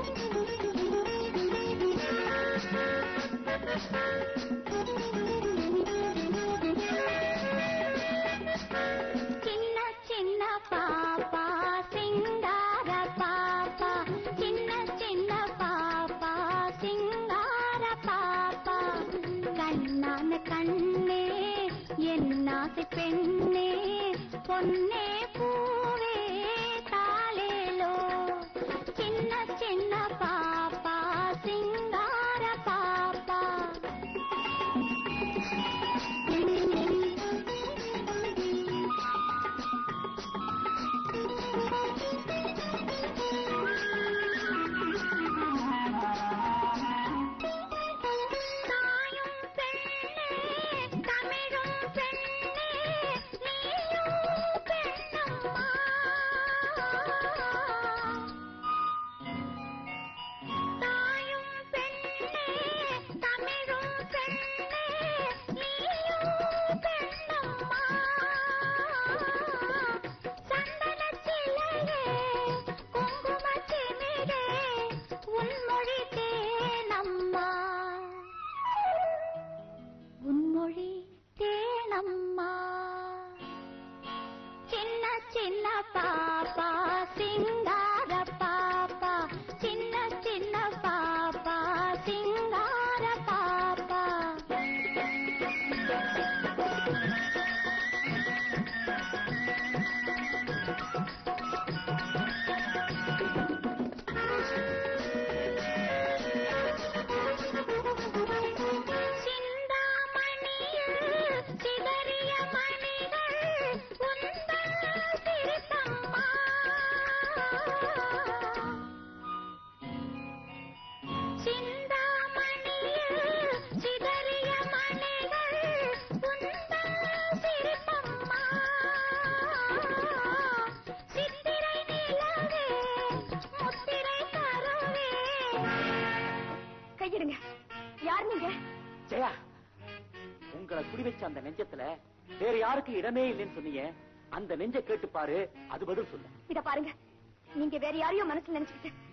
சின்ன சின்ன பாப்பா சிங்கார பாப்பா சின்ன சின்ன பாப்பா சிங்கார பாப்பா கண்ணான கண்ணே என்னாசி பெண்ணே பொன்னே பூவே தாலேலோ சின்ன சின்ன பாப்பா சிங்கார பாப்பா தாயும் பெண்ணே தமிழும் பெண்ணே நீயும் பெண்ணம்மா தாயும் பெண்ணே தமிழும் பெண்ணே நீயும் பெண்ணம்மா சந்தன சிலையே குங்கும சிமிழே உன்மொழி தேனம்மா உன்மொழி தேனம்மா சின்ன சின்ன பாப்பா சிங்கார பாப்பா சின்ன சின்ன பாப்பா சிங்கார பாப்பா சிந்தாமணியில் சிதறிய மணிகள் உந்தன் சிரிப்பம்மா சிந்தாமணியில் சிதறிய மணிகள் உந்தன் சிரிப்பம்மா சித்திரை நிலவே முத்திரை தருவே கையிடுங்க யார் நீங்க ஜெயா உங்களை குடி வச்ச அந்த நெஞ்சத்துல வேற யாருக்கு இடமே இல்லைன்னு சொன்னீங்க அந்த நெஞ்ச கேட்டு பாரு அது பதில் சொல்லு இத பாருங்க நீங்க வேற யாரையோ மனசுல நினைச்சுக்கிட்டு